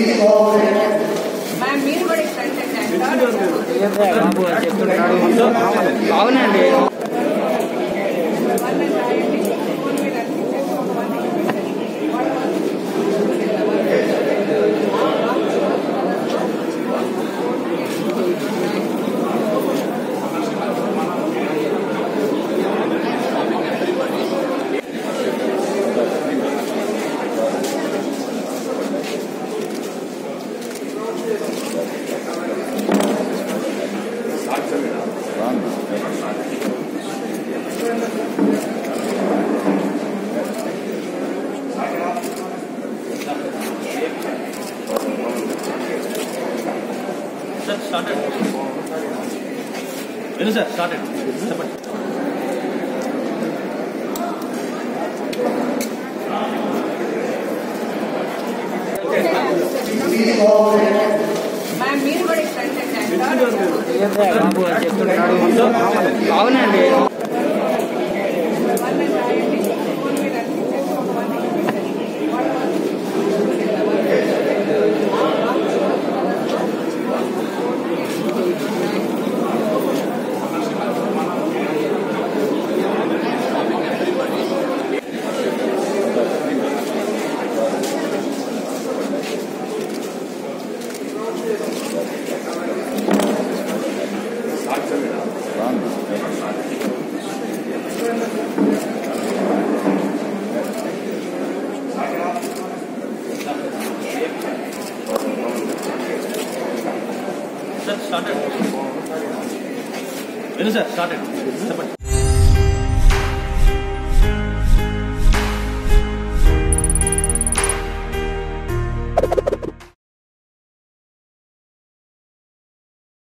ma'am మీరు కూడా ఇక్కడ బాబు చెప్తున్నాడు అవునండి సార్ స్టార్టెడ్ విను సార్ స్టార్టెడ్ చెప్పండి మ్యామ్ మీరు కూడా ఇక్కడ బాబు చెప్తున్నాడు అవునండి సార్ స్టార్టెడ్ విను సార్ స్టార్టెడ్ చెప్పండి